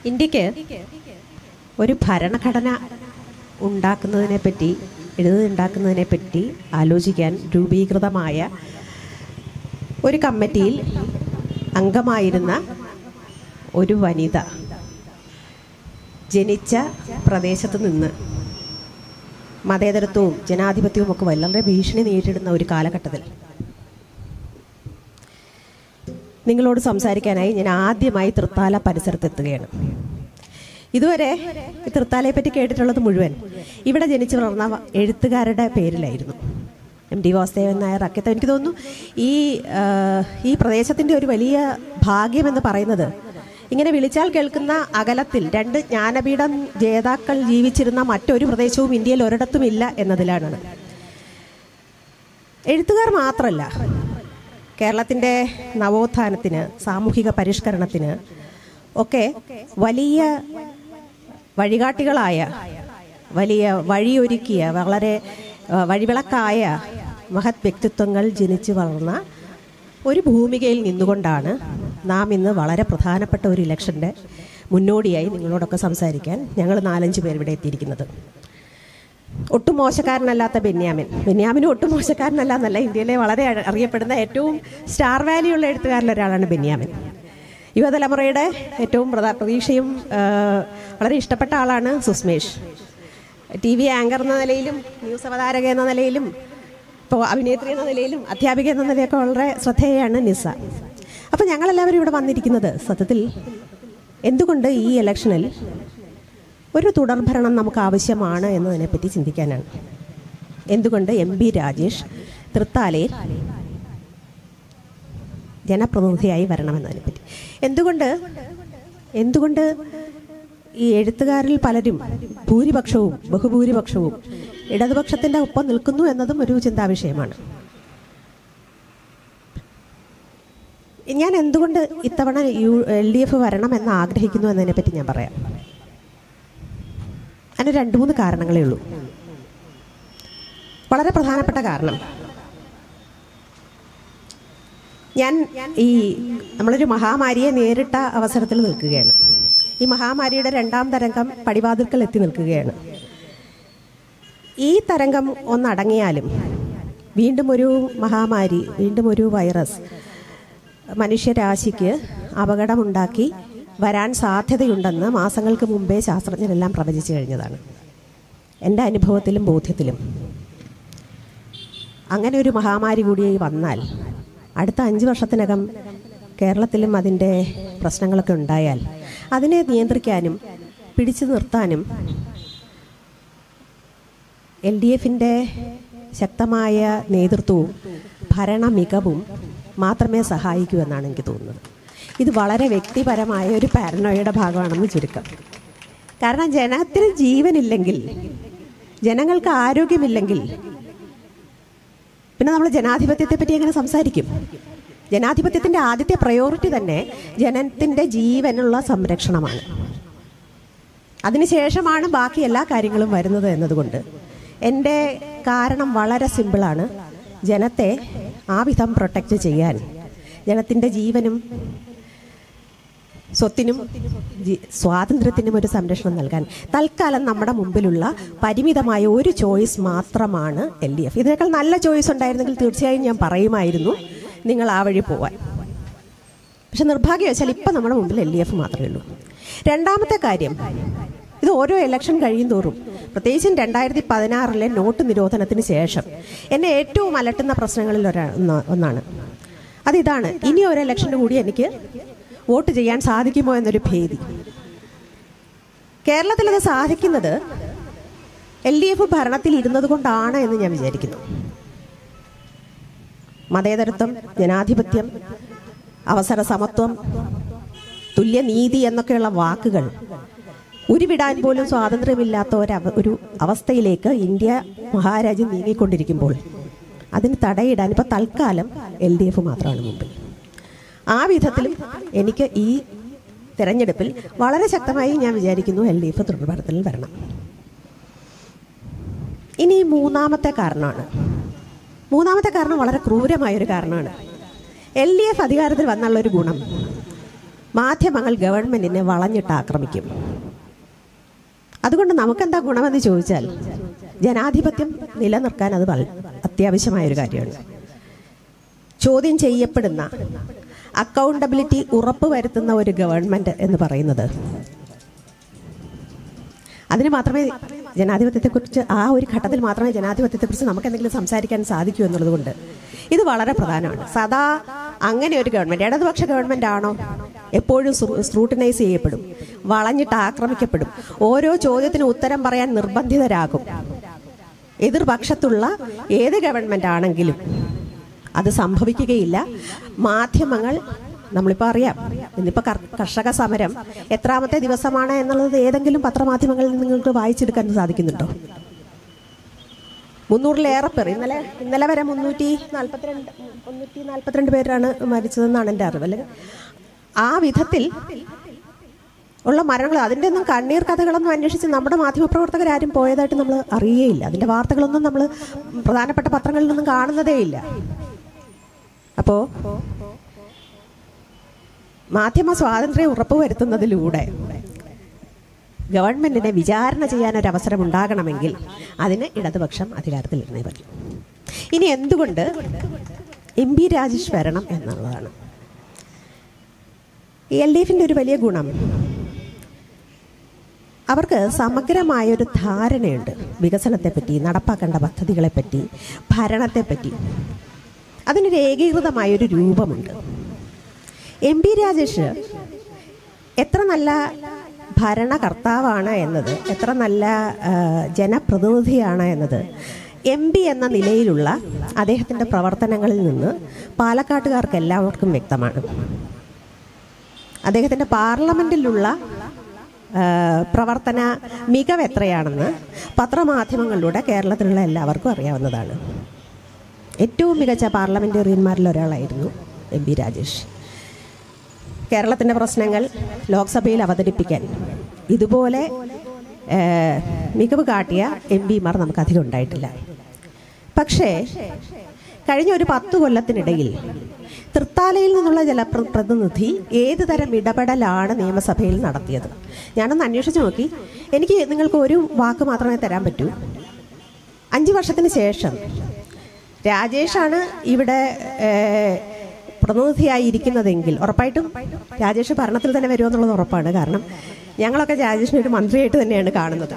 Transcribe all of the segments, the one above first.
ഇന്ത്യക്ക് ഒരു ഭരണഘടന ഉണ്ടാക്കുന്നതിനെ പറ്റി എഴുതുണ്ടാക്കുന്നതിനെ പറ്റി ആലോചിക്കാൻ രൂപീകൃതമായ ഒരു കമ്മിറ്റിയിൽ അംഗമായിരുന്ന ഒരു വനിത ജനിച്ച പ്രദേശത്ത് നിന്ന് മതേതരത്വവും ജനാധിപത്യവും ഒക്കെ വളരെ ഭീഷണി നേരിടുന്ന ഒരു കാലഘട്ടത്തിൽ നിങ്ങളോട് സംസാരിക്കാനായി ഞാൻ ആദ്യമായി തൃത്താല പരിസരത്തെത്തുകയാണ് ഇതുവരെ ഈ തൃത്താലയെ പറ്റി കേട്ടിട്ടുള്ളത് മുഴുവൻ ഇവിടെ ജനിച്ചു വളർന്ന വ- എഴുത്തുകാരുടെ പേരിലായിരുന്നു എം ഡി വാസുദേവൻ നായർ അക്കത്തെ എനിക്ക് തോന്നുന്നു ഈ ആ, ഈ പ്രദേശത്തിൻ്റെ ഒരു വലിയ ഭാഗ്യമെന്ന് പറയുന്നത് ഇങ്ങനെ വിളിച്ചാൽ കേൾക്കുന്ന അകലത്തിൽ രണ്ട് ജ്ഞാനപീഠം ജേതാക്കൾ ജീവിച്ചിരുന്ന മറ്റൊരു പ്രദേശവും ഇന്ത്യയിൽ ഒരിടത്തുമില്ല എന്നതിലാണ് എഴുത്തുകാർ മാത്രമല്ല കേരളത്തിൻ്റെ നവോത്ഥാനത്തിന് സാമൂഹിക പരിഷ്കരണത്തിന് ഒക്കെ വലിയ വഴികാട്ടികളായ വലിയ വഴിയൊരുക്കിയ വളരെ ആ, വഴിവിളക്കായ മഹത് വ്യക്തിത്വങ്ങൾ ജനിച്ചു വളർന്ന ഒരു ഭൂമികയിൽ നിന്നുകൊണ്ടാണ് നാം ഇന്ന് വളരെ പ്രധാനപ്പെട്ട ഒരു ഇലക്ഷൻ്റെ മുന്നോടിയായി നിങ്ങളോടൊക്കെ സംസാരിക്കാൻ ഞങ്ങൾ നാലഞ്ച് പേർ ഇവിടെ എത്തിയിരിക്കുന്നത് ഒട്ടും മോശക്കാരനല്ലാത്ത ബെന്യാമിൻ ബെന്യാമിനും ഒട്ടും മോശക്കാരനല്ല എന്നല്ല ഇന്ത്യയിലെ വളരെ അ- അറിയപ്പെടുന്ന ഏറ്റവും സ്റ്റാർ വാല്യുള്ള എഴുത്തുകാരിൽ ഒരാളാണ് ബെന്യാമിൻ യുവതലമുറയുടെ ഏറ്റവും പ്രധാ- പ്രതീക്ഷയും ആ, വളരെ ഇഷ്ടപ്പെട്ട ആളാണ് സുസ്മേഷ് ടി വി ആങ്കർ എന്ന നിലയിലും ന്യൂസ് അവതാരക എന്ന നിലയിലും ഇപ്പോൾ അഭിനേത്രി എന്ന നിലയിലും അധ്യാപിക എന്ന നിലയൊക്കെ വളരെ ശ്രദ്ധേയയാണ് നിസ അപ്പോൾ ഞങ്ങളെല്ലാവരും ഇവിടെ വന്നിരിക്കുന്നത് സത്യത്തിൽ എന്തുകൊണ്ട് ഈ ഇലക്ഷനിൽ ഒരു തുടർഭരണം നമുക്ക് ആവശ്യമാണ് എന്നതിനെപ്പറ്റി ചിന്തിക്കാനാണ് എന്തുകൊണ്ട് എം ബി രാജേഷ് തൃത്താലയിൽ ജനപ്രതിനിധിയായി വരണമെന്നതിനെപ്പറ്റി എന്തുകൊണ്ട് എന്തുകൊണ്ട് ഈ എഴുത്തുകാരിൽ പലരും ഭൂരിപക്ഷവും ബഹുഭൂരിപക്ഷവും ഇടതുപക്ഷത്തിൻ്റെ ഒപ്പം നിൽക്കുന്നു എന്നതും ഒരു ചിന്താവിഷയമാണ് ഞാൻ എന്തുകൊണ്ട് ഇത്തവണ യു എൽ ഡി എഫ് വരണമെന്ന് ആഗ്രഹിക്കുന്നു എന്നതിനെപ്പറ്റി ഞാൻ പറയാം അതിന് രണ്ട് മൂന്ന് കാരണങ്ങളേ ഉള്ളൂ വളരെ പ്രധാനപ്പെട്ട കാരണം ഞാൻ ഈ നമ്മളൊരു മഹാമാരിയെ നേരിട്ട അവസരത്തിൽ നിൽക്കുകയാണ് ഈ മഹാമാരിയുടെ രണ്ടാം തരംഗം പടിവാതിൽക്കൽ എത്തി നിൽക്കുകയാണ് ഈ തരംഗം ഒന്നടങ്ങിയാലും വീണ്ടും ഒരു മഹാമാരി വീണ്ടും ഒരു വൈറസ് മനുഷ്യരാശിക്ക് അപകടമുണ്ടാക്കി വരാൻ സാധ്യതയുണ്ടെന്ന് മാസങ്ങൾക്ക് മുമ്പേ ശാസ്ത്രജ്ഞരെല്ലാം പ്രവചിച്ചു കഴിഞ്ഞതാണ് എൻ്റെ അനുഭവത്തിലും ബോധ്യത്തിലും അങ്ങനെ ഒരു മഹാമാരി കൂടി വന്നാൽ അടുത്ത അഞ്ച് വർഷത്തിനകം കേരളത്തിലും അതിൻ്റെ പ്രശ്നങ്ങളൊക്കെ ഉണ്ടായാൽ അതിനെ നിയന്ത്രിക്കാനും പിടിച്ചു നിർത്താനും എൽ ഡി എഫിൻ്റെ ശക്തമായ നേതൃത്വവും ഭരണ മികവും മാത്രമേ സഹായിക്കൂ എന്നാണ് എനിക്ക് തോന്നുന്നത് ഇത് വളരെ വ്യക്തിപരമായ ഒരു പാരനോയുടെ ഭാഗമാണെന്ന് ചുരുക്കം കാരണം ജനത്തിന് ജീവനില്ലെങ്കിൽ ജനങ്ങൾക്ക് ആരോഗ്യമില്ലെങ്കിൽ പിന്നെ നമ്മൾ ജനാധിപത്യത്തെ പറ്റി എങ്ങനെ സംസാരിക്കും ജനാധിപത്യത്തിൻ്റെ ആദ്യത്തെ പ്രയോറിറ്റി തന്നെ ജനത്തിൻ്റെ ജീവനുള്ള സംരക്ഷണമാണ് അതിനുശേഷമാണ് ബാക്കി എല്ലാ കാര്യങ്ങളും വരുന്നത് എന്നതുകൊണ്ട് എൻ്റെ കാരണം വളരെ സിമ്പിളാണ് ജനത്തെ ആ വിധം പ്രൊട്ടക്റ്റ് ചെയ്യാൻ ജനത്തിൻ്റെ ജീവനും സ്വത്തിനും ജി- സ്വാതന്ത്ര്യത്തിനും ഒരു സംരക്ഷണം നൽകാൻ തൽക്കാലം നമ്മുടെ മുമ്പിലുള്ള പരിമിതമായ ഒരു ചോയ്സ് മാത്രമാണ് എൽ ഡി എഫ് ഇതിനേക്കാൾ നല്ല ചോയ്സ് ഉണ്ടായിരുന്നെങ്കിൽ തീർച്ചയായും ഞാൻ പറയുമായിരുന്നു നിങ്ങൾ ആ വഴി പോവാൻ പക്ഷെ നിർഭാഗ്യവശാൽ ഇപ്പം നമ്മുടെ മുമ്പിൽ എൽ ഡി എഫ് മാത്രമേ ഉള്ളൂ രണ്ടാമത്തെ കാര്യം ഇത് ഓരോ ഇലക്ഷൻ കഴിയും തോറും പ്രത്യേകിച്ചും രണ്ടായിരത്തി പതിനാറിലെ നോട്ട് നിരോധനത്തിന് ശേഷം എന്നെ ഏറ്റവും അലട്ടുന്ന പ്രശ്നങ്ങളിൽ ഒരാ ഒന്ന് ഒന്നാണ് അതിതാണ് ഇനി ഒരു ഇലക്ഷന് കൂടി എനിക്ക് വോട്ട് ചെയ്യാൻ സാധിക്കുമോ എന്നൊരു ഭേദി കേരളത്തിൽ അത് സാധിക്കുന്നത് എൽ ഡി എഫ് ഭരണത്തിൽ ഇരുന്നത് കൊണ്ടാണ് എന്ന് ഞാൻ വിചാരിക്കുന്നു മതേതരത്വം ജനാധിപത്യം അവസര സമത്വം തുല്യനീതി എന്നൊക്കെയുള്ള വാക്കുകൾ ഉരുവിടാൻ പോലും സ്വാതന്ത്ര്യമില്ലാത്ത ഒരു അവ- ഒരു അവസ്ഥയിലേക്ക് ഇന്ത്യ മഹാരാജ്യം നീങ്ങിക്കൊണ്ടിരിക്കുമ്പോൾ അതിന് തടയിടാൻ ഇപ്പോൾ തൽക്കാലം എൽ ഡി എഫ് മാത്രമാണ് മുമ്പിൽ ആ വിധത്തിലും എനിക്ക് ഈ തെരഞ്ഞെടുപ്പിൽ വളരെ ശക്തമായി ഞാൻ വിചാരിക്കുന്നു എൽ ഡി എഫ് തുടർഭരണത്തിൽ വരണം ഇനി മൂന്നാമത്തെ കാരണമാണ് മൂന്നാമത്തെ കാരണം വളരെ ക്രൂരമായൊരു കാരണമാണ് എൽ ഡി എഫ് അധികാരത്തിൽ വന്നുള്ള ഒരു ഗുണം മാധ്യമങ്ങൾ ഗവൺമെന്റിനെ വളഞ്ഞിട്ട് ആക്രമിക്കും അതുകൊണ്ട് നമുക്കെന്താ ഗുണമെന്ന് ചോദിച്ചാൽ ജനാധിപത്യം നിലനിർത്താൻ അത് വളരെ അത്യാവശ്യമായ ഒരു കാര്യമാണ് ചോദ്യം ചെയ്യപ്പെടുന്ന അക്കൗണ്ടബിലിറ്റി ഉറപ്പുവരുത്തുന്ന ഒരു ഗവൺമെന്റ് എന്ന് പറയുന്നത് അതിന് മാത്രമേ ജനാധിപത്യത്തെക്കുറിച്ച് ആ ഒരു ഘട്ടത്തിൽ മാത്രമേ ജനാധിപത്യത്തെക്കുറിച്ച് നമുക്ക് എന്തെങ്കിലും സംസാരിക്കാൻ സാധിക്കൂ എന്നുള്ളത് കൊണ്ട് ഇത് വളരെ പ്രധാനമാണ് സദാ അങ്ങനെ ഒരു ഗവൺമെന്റ് ഇടതുപക്ഷ ഗവൺമെന്റ് ആണോ എപ്പോഴും സ്ക്രൂട്ടിനൈസ് ചെയ്യപ്പെടും വളഞ്ഞിട്ട് ആക്രമിക്കപ്പെടും ഓരോ ചോദ്യത്തിനും ഉത്തരം പറയാൻ നിർബന്ധിതരാകും എതിർപക്ഷത്തുള്ള ഏത് ഗവൺമെന്റ് ആണെങ്കിലും അത് സംഭവിക്കുകയില്ല മാധ്യമങ്ങൾ നമ്മളിപ്പോൾ അറിയാം ഇന്നിപ്പോൾ കർഷക സമരം എത്രാമത്തെ ദിവസമാണ് എന്നുള്ളത് ഏതെങ്കിലും പത്രമാധ്യമങ്ങളിൽ നിന്ന് നിങ്ങൾക്ക് വായിച്ചെടുക്കാൻ സാധിക്കുന്നുണ്ടോ മുന്നൂറിലേറെ പേർ ഇന്നലെ ഇന്നലെ വരെ മുന്നൂറ്റി നാൽപ്പത്തിരണ്ട് മുന്നൂറ്റി നാൽപ്പത്തിരണ്ട് പേരാണ് മരിച്ചതെന്നാണ് എൻ്റെ അറിവ് അല്ലെങ്കിൽ ആ വിധത്തിൽ ഉള്ള മരണങ്ങൾ അതിൻ്റെ ഒന്നും കണ്ണീർ കഥകളൊന്നും അന്വേഷിച്ച് നമ്മുടെ മാധ്യമപ്രവർത്തകരാരും പോയതായിട്ട് നമ്മൾ അറിയേയില്ല അതിൻ്റെ വാർത്തകളൊന്നും നമ്മൾ പ്രധാനപ്പെട്ട പത്രങ്ങളിൽ നിന്നും കാണുന്നതേയില്ല അപ്പോൾ മാധ്യമ സ്വാതന്ത്ര്യം ഉറപ്പുവരുത്തുന്നതിലൂടെ ഗവൺമെന്റിനെ വിചാരണ ചെയ്യാൻ ഒരു അവസരം ഉണ്ടാകണമെങ്കിൽ അതിന് ഇടതുപക്ഷം അധികാരത്തിലിരുന്നേ പറ്റും ഇനി എന്തുകൊണ്ട് എം പി രാജേഷ് വരണം എന്നുള്ളതാണ് എൽ ഡി എഫിൻ്റെ ഒരു വലിയ ഗുണം അവർക്ക് സമഗ്രമായൊരു ധാരണയുണ്ട് വികസനത്തെപ്പറ്റി നടപ്പാക്കേണ്ട പദ്ധതികളെപ്പറ്റി ഭരണത്തെപ്പറ്റി അതിനൊരു ഏകീകൃതമായൊരു രൂപമുണ്ട് എം പി രാജേഷ് എത്ര നല്ല ഭരണകർത്താവാണ് എന്നത് എത്ര നല്ല ആ, ജനപ്രതിനിധിയാണ് എന്നത് എം പി എന്ന നിലയിലുള്ള അദ്ദേഹത്തിൻ്റെ പ്രവർത്തനങ്ങളിൽ നിന്ന് പാലക്കാട്ടുകാർക്ക് എല്ലാവർക്കും വ്യക്തമാണ് അദ്ദേഹത്തിൻ്റെ പാർലമെൻറ്റിലുള്ള ആ, പ്രവർത്തന മികവ് എത്രയാണെന്ന് പത്രമാധ്യമങ്ങളിലൂടെ കേരളത്തിലുള്ള എല്ലാവർക്കും അറിയാവുന്നതാണ് ഏറ്റവും മികച്ച പാർലമെൻറ്റേറിയന്മാരിൽ ഒരാളായിരുന്നു എം പി രാജേഷ് കേരളത്തിൻ്റെ പ്രശ്നങ്ങൾ ലോക്സഭയിൽ അവതരിപ്പിക്കാൻ ഇതുപോലെ ആ, മികവ് കാട്ടിയ എം പിമാർ നമുക്ക് അധികം ഉണ്ടായിട്ടില്ല പക്ഷേ കഴിഞ്ഞ ഒരു പത്ത് കൊല്ലത്തിനിടയിൽ തൃത്താലയിൽ നിന്നുള്ള ജനപ്രതിനിധി ഏത് തരം ഇടപെടലാണ് നിയമസഭയിൽ നടത്തിയത് ഞാനൊന്ന് അന്വേഷിച്ച് നോക്കി എനിക്ക് നിങ്ങൾക്ക് ഒരു വാക്ക് മാത്രമേ തരാൻ പറ്റൂ അഞ്ച് വർഷത്തിന് ശേഷം രാജേഷാണ് ഇവിടെ ഏഹ്, പ്രതിനിധിയായി ഇരിക്കുന്നതെങ്കിൽ ഉറപ്പായിട്ടും രാജേഷ് ഭരണത്തിൽ തന്നെ വരുമെന്നുള്ളത് ഉറപ്പാണ് കാരണം ഞങ്ങളൊക്കെ രാജേഷിനെ ഒരു മന്ത്രിയായിട്ട് തന്നെയാണ് കാണുന്നത്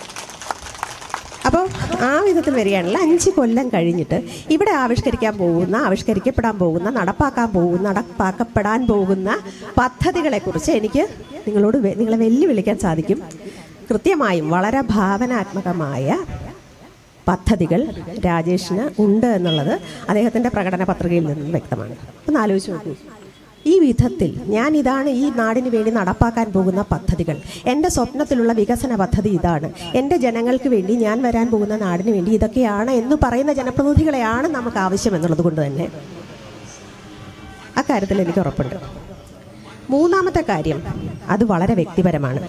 അപ്പോൾ ആ വിധത്തിൽ വരികയാണെങ്കിൽ അഞ്ച് കൊല്ലം കഴിഞ്ഞിട്ട് ഇവിടെ ആവിഷ്കരിക്കാൻ പോകുന്ന ആവിഷ്കരിക്കപ്പെടാൻ പോകുന്ന നടപ്പാക്കാൻ പോകുന്ന നടപ്പാക്കപ്പെടാൻ പോകുന്ന പദ്ധതികളെക്കുറിച്ച് എനിക്ക് നിങ്ങളോട് വെ- നിങ്ങളെ വെല്ലുവിളിക്കാൻ സാധിക്കും കൃത്യമായും വളരെ ഭാവനാത്മകമായ പദ്ധതികൾ രാജേഷിന് ഉണ്ട് എന്നുള്ളത് അദ്ദേഹത്തിൻ്റെ പ്രകടന പത്രികയിൽ നിന്നും വ്യക്തമാണ് ഒന്ന് ആലോചിച്ച് നോക്കൂ ഈ വിധത്തിൽ ഞാൻ ഇതാണ് ഈ നാടിന് വേണ്ടി നടപ്പാക്കാൻ പോകുന്ന പദ്ധതികൾ എൻ്റെ സ്വപ്നത്തിലുള്ള വികസന പദ്ധതി ഇതാണ് എൻ്റെ ജനങ്ങൾക്ക് വേണ്ടി ഞാൻ വരാൻ പോകുന്ന നാടിന് വേണ്ടി ഇതൊക്കെയാണ് എന്ന് പറയുന്ന ജനപ്രതിനിധികളെയാണ് നമുക്ക് ആവശ്യം എന്നുള്ളത് കൊണ്ട് തന്നെ അക്കാര്യത്തിൽ എനിക്ക് ഉറപ്പുണ്ട് മൂന്നാമത്തെ കാര്യം അത് വളരെ വ്യക്തിപരമാണ്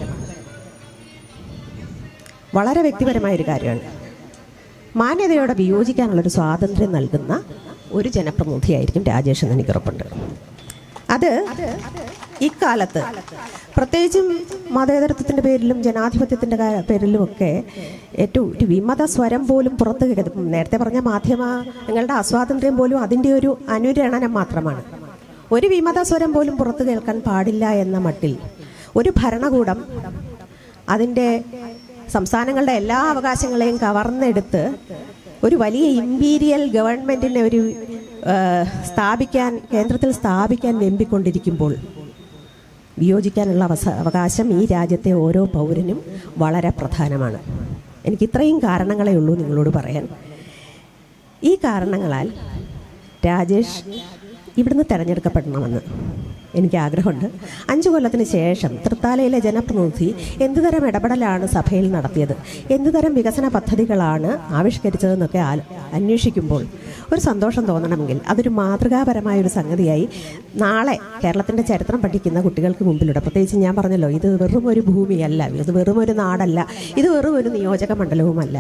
വളരെ വ്യക്തിപരമായ ഒരു കാര്യമാണ് മാന്യതയോടെ വിയോജിക്കാനുള്ളൊരു സ്വാതന്ത്ര്യം നൽകുന്ന ഒരു ജനപ്രതിനിധിയായിരിക്കും രാജേഷ് എന്ന് എനിക്ക് ഉറപ്പുണ്ട് അത് ഇക്കാലത്ത് പ്രത്യേകിച്ചും മതേതരത്വത്തിൻ്റെ പേരിലും ജനാധിപത്യത്തിൻ്റെ കാ- പേരിലും ഒക്കെ ഏറ്റവും ഒരു വിമത സ്വരം പോലും പുറത്ത് കേൾക്കും നേരത്തെ പറഞ്ഞ മാധ്യമങ്ങളുടെ അസ്വാതന്ത്ര്യം പോലും അതിൻ്റെ ഒരു അനുരണനം മാത്രമാണ് ഒരു വിമത സ്വരം പോലും പുറത്ത് കേൾക്കാൻ പാടില്ല എന്ന മട്ടിൽ ഒരു ഭരണകൂടം അതിൻ്റെ സംസ്ഥാനങ്ങളുടെ എല്ലാ അവകാശങ്ങളെയും കവർന്നെടുത്ത് ഒരു വലിയ ഇമ്പീരിയൽ ഗവൺമെന്റിനെ ഒരു ആ, സ്ഥാപിക്കാൻ കേന്ദ്രത്തിൽ സ്ഥാപിക്കാൻ വെമ്പിക്കൊണ്ടിരിക്കുമ്പോൾ വിയോജിക്കാനുള്ള അവസ അവകാശം ഈ രാജ്യത്തെ ഓരോ പൗരനും വളരെ പ്രധാനമാണ് എനിക്ക് ഇത്രയും കാരണങ്ങളേ ഉള്ളൂ നിങ്ങളോട് പറയാൻ ഈ കാരണങ്ങളാൽ രാജേഷ് ഇവിടുന്ന് തെരഞ്ഞെടുക്കപ്പെടണമെന്ന് എനിക്ക് ആഗ്രഹമുണ്ട് അഞ്ചു കൊല്ലത്തിന് ശേഷം തൃത്താലയിലെ ജനപ്രതിനിധി എന്തുതരം ഇടപെടലാണ് സഭയിൽ നടത്തിയത് എന്തുതരം വികസന പദ്ധതികളാണ് ആവിഷ്കരിച്ചതെന്നൊക്കെ ആല- അന്വേഷിക്കുമ്പോൾ ഒരു സന്തോഷം തോന്നണമെങ്കിൽ അതൊരു മാതൃകാപരമായ ഒരു സംഗതിയായി നാളെ കേരളത്തിൻ്റെ ചരിത്രം പഠിക്കുന്ന കുട്ടികൾക്ക് മുമ്പിലൂടെ പ്രത്യേകിച്ച് ഞാൻ പറഞ്ഞല്ലോ ഇത് വെറും ഒരു ഭൂമിയല്ല ഇത് വെറും ഒരു നാടല്ല ഇത് വെറും ഒരു നിയോജക മണ്ഡലവുമല്ല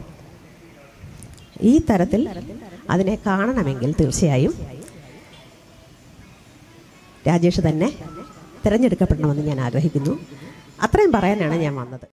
ഈ തരത്തിൽ അതിനെ കാണണമെങ്കിൽ തീർച്ചയായും രാജേഷ് തന്നെ തിരഞ്ഞെടുക്കപ്പെടണമെന്ന് ഞാൻ ആഗ്രഹിക്കുന്നു അത്രയും പറയാനാണ് ഞാൻ വന്നത്